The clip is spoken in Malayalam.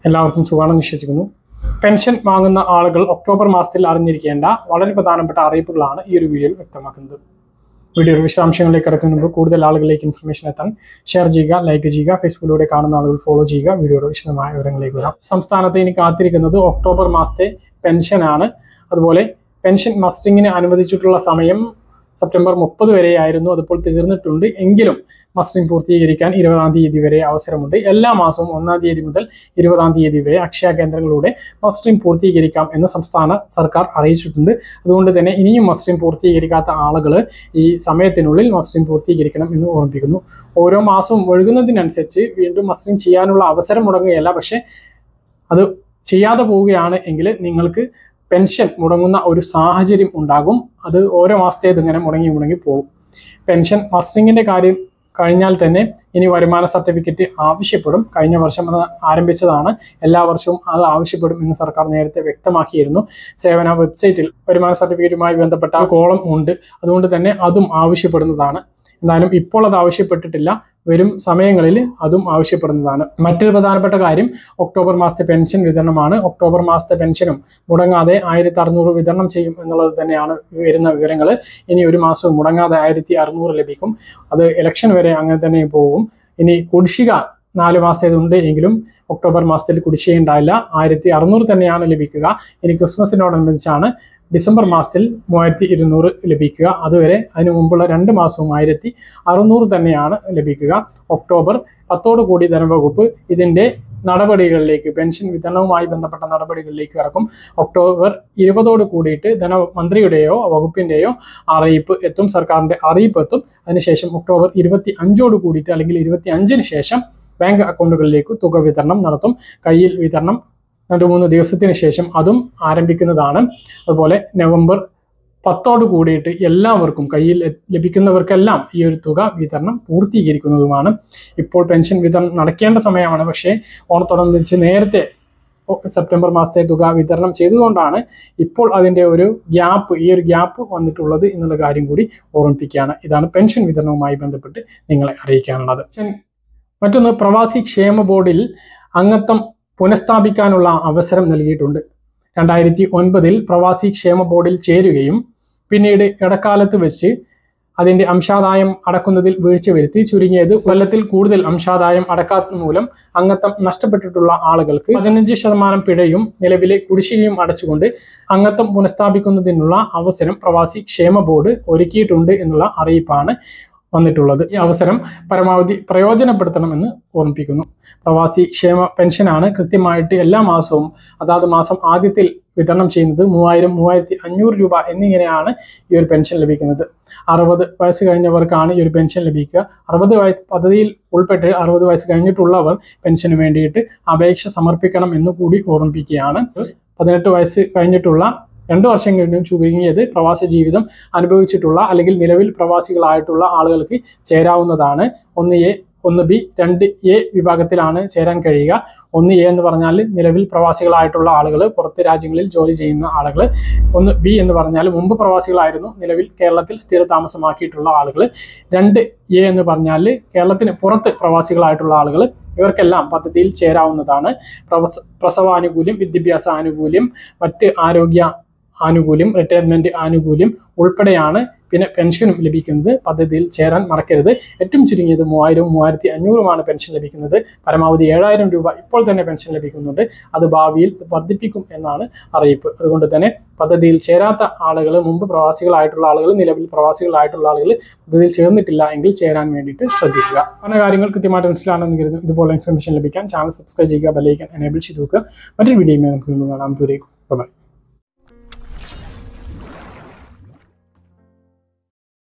എല്ലാവർക്കും സുഖമാണെന്ന് വിശ്വസിക്കുന്നു പെൻഷൻ വാങ്ങുന്ന ആളുകൾ ഒക്ടോബർ മാസത്തിൽ അറിഞ്ഞിരിക്കേണ്ട വളരെ പ്രധാനപ്പെട്ട അറിയിപ്പുകളാണ് ഈ ഒരു വീഡിയോയിൽ വ്യക്തമാക്കുന്നത് വീഡിയോയുടെ വിശദാംശങ്ങളിലേക്ക് കിടക്കുന്ന മുമ്പ് കൂടുതൽ ആളുകളിലേക്ക് ഇൻഫർമേഷൻ എത്താൻ ഷെയർ ചെയ്യുക ലൈക്ക് ചെയ്യുക ഫേസ്ബുക്കിലൂടെ കാണുന്ന ആളുകൾ ഫോളോ ചെയ്യുക വീഡിയോയുടെ വിശദമായ വിവരങ്ങളിലേക്ക് വരാം സംസ്ഥാനത്ത് ഇനി കാത്തിരിക്കുന്നത് ഒക്ടോബർ മാസത്തെ പെൻഷനാണ് അതുപോലെ പെൻഷൻ മസ്റ്റിങ്ങിന് അനുവദിച്ചിട്ടുള്ള സമയം സെപ്റ്റംബർ മുപ്പത് വരെയായിരുന്നു അതിപ്പോൾ തീർന്നിട്ടുണ്ട് എങ്കിലും മസ്റ്റിംഗ് പൂർത്തീകരിക്കാൻ ഇരുപതാം തീയതി വരെ അവസരമുണ്ട് എല്ലാ മാസവും ഒന്നാം തീയതി മുതൽ ഇരുപതാം തീയതി വരെ അക്ഷയ കേന്ദ്രങ്ങളിലൂടെ മസ്റ്റിംഗ് പൂർത്തീകരിക്കാം എന്ന് സംസ്ഥാന സർക്കാർ അറിയിച്ചിട്ടുണ്ട് അതുകൊണ്ട് തന്നെ ഇനിയും മസ്റ്റിംഗ് പൂർത്തീകരിക്കാത്ത ആളുകൾ ഈ സമയത്തിനുള്ളിൽ മസ്റ്റിംഗ് പൂർത്തീകരിക്കണം എന്ന് ഓർമ്മിപ്പിക്കുന്നു ഓരോ മാസവും ഒഴുകുന്നതിനനുസരിച്ച് വീണ്ടും മസ്റ്റിംഗ് ചെയ്യാനുള്ള അവസരം മുടങ്ങുകയല്ല പക്ഷേ അത് ചെയ്യാതെ പോവുകയാണ് എങ്കിൽ നിങ്ങൾക്ക് പെൻഷൻ മുടങ്ങുന്ന ഒരു സാഹചര്യം ഉണ്ടാകും അത് ഓരോ മാസത്തേത് ഇങ്ങനെ മുടങ്ങി മുടങ്ങി പോകും പെൻഷൻ മസ്റ്റിങ്ങിൻ്റെ കാര്യം കഴിഞ്ഞാൽ തന്നെ ഇനി വരുമാന സർട്ടിഫിക്കറ്റ് ആവശ്യപ്പെടും കഴിഞ്ഞ വർഷം അത് ആരംഭിച്ചതാണ് എല്ലാ വർഷവും അത് ആവശ്യപ്പെടും എന്ന് സർക്കാർ നേരത്തെ വ്യക്തമാക്കിയിരുന്നു സേവന വെബ്സൈറ്റിൽ വരുമാന സർട്ടിഫിക്കറ്റുമായി ബന്ധപ്പെട്ട കോളം ഉണ്ട് അതുകൊണ്ട് തന്നെ അതും ആവശ്യപ്പെടുന്നതാണ് എന്നാലും ഇപ്പോൾ അത് ആവശ്യപ്പെട്ടിട്ടില്ല വരും സമയങ്ങളിൽ അതും ആവശ്യപ്പെടുന്നതാണ് മറ്റൊരു പ്രധാനപ്പെട്ട കാര്യം ഒക്ടോബർ മാസത്തെ പെൻഷൻ വിതരണമാണ് ഒക്ടോബർ മാസത്തെ പെൻഷനും മുടങ്ങാതെ ആയിരത്തി അറുന്നൂറ് വിതരണം ചെയ്യും എന്നുള്ളത് തന്നെയാണ് വരുന്ന വിവരങ്ങൾ ഇനി ഒരു മാസവും മുടങ്ങാതെ ആയിരത്തി അറുന്നൂറ് ലഭിക്കും അത് ഇലക്ഷൻ വരെ അങ്ങനെ തന്നെ പോകും ഇനി കുടിശ്ശിക നാല് മാസത്തേതുണ്ട് എങ്കിലും ഒക്ടോബർ മാസത്തിൽ കുടിശ്ശിക ഉണ്ടായില്ല ആയിരത്തി അറുന്നൂറ് തന്നെയാണ് ലഭിക്കുക ഇനി ക്രിസ്മസിനോടനുബന്ധിച്ചാണ് ഡിസംബർ മാസത്തിൽ മൂവായിരത്തി ഇരുന്നൂറ് ലഭിക്കുക അതുവരെ അതിനു മുമ്പുള്ള രണ്ട് മാസവും ആയിരത്തി അറുന്നൂറ് തന്നെയാണ് ലഭിക്കുക ഒക്ടോബർ പത്തോടു കൂടി ധനവകുപ്പ് ഇതിൻ്റെ നടപടികളിലേക്ക് പെൻഷൻ വിതരണവുമായി ബന്ധപ്പെട്ട നടപടികളിലേക്ക് കടക്കും ഒക്ടോബർ ഇരുപതോട് കൂടിയിട്ട് ധനമന്ത്രിയുടെയോ വകുപ്പിൻ്റെയോ അറിയിപ്പ് എത്തും സർക്കാരിൻ്റെ അറിയിപ്പ് എത്തും അതിനുശേഷം ഒക്ടോബർ ഇരുപത്തി അഞ്ചോട് കൂടിയിട്ട് അല്ലെങ്കിൽ ഇരുപത്തി അഞ്ചിന് ശേഷം ബാങ്ക് അക്കൗണ്ടുകളിലേക്ക് തുക വിതരണം നടത്തും കയ്യിൽ വിതരണം രണ്ട് മൂന്ന് ദിവസത്തിന് ശേഷം അതും ആരംഭിക്കുന്നതാണ് അതുപോലെ നവംബർ പത്തോട് കൂടിയിട്ട് എല്ലാവർക്കും കയ്യിൽ എ- ലഭിക്കുന്നവർക്കെല്ലാം ഈ ഒരു തുക വിതരണം പൂർത്തീകരിക്കുന്നതുമാണ് ഇപ്പോൾ പെൻഷൻ വിതരണം നടക്കേണ്ട സമയമാണ് പക്ഷേ ഓണത്തോടനുബന്ധിച്ച് നേരത്തെ ഒ- സെപ്റ്റംബർ മാസത്തെ തുക വിതരണം ചെയ്തുകൊണ്ടാണ് ഇപ്പോൾ അതിൻ്റെ ഒരു ഗ്യാപ്പ് ഈ ഒരു ഗ്യാപ്പ് വന്നിട്ടുള്ളത് എന്നുള്ള കാര്യം കൂടി ഓർമ്മിപ്പിക്കുകയാണ് ഇതാണ് പെൻഷൻ വിതരണവുമായി ബന്ധപ്പെട്ട് നിങ്ങളെ അറിയിക്കാനുള്ളത് മറ്റൊന്ന് പ്രവാസി ക്ഷേമ ബോർഡിൽ അംഗത്വം പുനഃസ്ഥാപിക്കാനുള്ള അവസരം നൽകിയിട്ടുണ്ട് രണ്ടായിരത്തി ഒൻപതിൽ പ്രവാസി ക്ഷേമ ബോർഡിൽ ചേരുകയും പിന്നീട് ഇടക്കാലത്ത് വെച്ച് അതിന്റെ അംശാദായം അടക്കുന്നതിൽ വീഴ്ച വരുത്തി ചുരുങ്ങിയത് കൊല്ലത്തിൽ കൂടുതൽ അംശാദായം അടക്കാത്ത മൂലം അംഗത്വം നഷ്ടപ്പെട്ടിട്ടുള്ള ആളുകൾക്ക് പതിനഞ്ച് ശതമാനം പിഴയും നിലവിലെ കുടിശ്ശികയും അടച്ചുകൊണ്ട് അംഗത്വം പുനഃസ്ഥാപിക്കുന്നതിനുള്ള അവസരം പ്രവാസി ക്ഷേമ ബോർഡ് ഒരുക്കിയിട്ടുണ്ട് എന്നുള്ള അറിയിപ്പാണ് വന്നിട്ടുള്ളത് ഈ അവസരം പരമാവധി പ്രയോജനപ്പെടുത്തണമെന്ന് ഓർമ്മിപ്പിക്കുന്നു പ്രവാസി ക്ഷേമ പെൻഷനാണ് കൃത്യമായിട്ട് എല്ലാ മാസവും അതാത് മാസം ആദ്യത്തിൽ വിതരണം ചെയ്യുന്നത് മൂവായിരം മൂവായിരത്തി അഞ്ഞൂറ് രൂപ എന്നിങ്ങനെയാണ് ഈ ഒരു പെൻഷൻ ലഭിക്കുന്നത് അറുപത് വയസ്സ് കഴിഞ്ഞവർക്കാണ് ഈ ഒരു പെൻഷൻ ലഭിക്കുക അറുപത് വയസ്സ് പദ്ധതിയിൽ ഉൾപ്പെട്ട് അറുപത് വയസ്സ് കഴിഞ്ഞിട്ടുള്ളവർ പെൻഷന് വേണ്ടിയിട്ട് അപേക്ഷ സമർപ്പിക്കണം എന്ന് കൂടി ഓർമ്മിപ്പിക്കുകയാണ് പതിനെട്ട് വയസ്സ് കഴിഞ്ഞിട്ടുള്ള രണ്ട് വർഷം കഴിഞ്ഞും ചുരുങ്ങിയത് പ്രവാസ ജീവിതം അനുഭവിച്ചിട്ടുള്ള അല്ലെങ്കിൽ നിലവിൽ പ്രവാസികളായിട്ടുള്ള ആളുകൾക്ക് ചേരാവുന്നതാണ് ഒന്ന് എ ഒന്ന് ബി രണ്ട് എ വിഭാഗത്തിലാണ് ചേരാൻ കഴിയുക ഒന്ന് എ എന്ന് പറഞ്ഞാൽ നിലവിൽ പ്രവാസികളായിട്ടുള്ള ആളുകൾ പുറത്ത് രാജ്യങ്ങളിൽ ജോലി ചെയ്യുന്ന ആളുകൾ ഒന്ന് ബി എന്ന് പറഞ്ഞാൽ മുമ്പ് പ്രവാസികളായിരുന്നു നിലവിൽ കേരളത്തിൽ സ്ഥിര താമസമാക്കിയിട്ടുള്ള ആളുകൾ രണ്ട് എ എന്ന് പറഞ്ഞാൽ കേരളത്തിന് പുറത്ത് പ്രവാസികളായിട്ടുള്ള ആളുകൾ ഇവർക്കെല്ലാം പദ്ധതിയിൽ ചേരാവുന്നതാണ് പ്രവസ പ്രസവാനുകൂല്യം വിദ്യാഭ്യാസ ആനുകൂല്യം മറ്റ് ആരോഗ്യ ആനുകൂല്യം റിട്ടയർമെന്റ് ആനുകൂല്യം ഉൾപ്പെടെയാണ് പിന്നെ പെൻഷനും ലഭിക്കുന്നത് പദ്ധതിയിൽ ചേരാൻ മറക്കരുത് ഏറ്റവും ചുരുങ്ങിയത് മൂവായിരവും മൂവായിരത്തി അഞ്ഞൂറുമാണ് പെൻഷൻ ലഭിക്കുന്നത് പരമാവധി ഏഴായിരം രൂപ ഇപ്പോൾ തന്നെ പെൻഷൻ ലഭിക്കുന്നുണ്ട് അത് ഭാവിയിൽ വർദ്ധിപ്പിക്കും എന്നാണ് അറിയിപ്പ് അതുകൊണ്ട് തന്നെ പദ്ധതിയിൽ ചേരാത്ത ആളുകൾ മുമ്പ് പ്രവാസികളായിട്ടുള്ള ആളുകൾ നിലവിൽ പ്രവാസികളായിട്ടുള്ള ആളുകൾ പദ്ധതിയിൽ ചേർന്നിട്ടില്ല എങ്കിൽ ചേരാൻ വേണ്ടിയിട്ട് ശ്രദ്ധിക്കുക പല കാര്യങ്ങൾ കൃത്യമായിട്ട് മനസ്സിലാണെന്ന് കരുതുന്നു ഇതുപോലെ ഇൻഫർമേഷൻ ലഭിക്കാൻ ചാനൽ സബ്സ്ക്രൈബ് ചെയ്യുക ബെല്ലൈക്കൻ എനേബിൾ ചെയ്ത് വെക്കുക മറ്റൊരു വീഡിയോയുമായി നമുക്ക് വീണ്ടും കാണാം ദൂരേക്കും ബൈ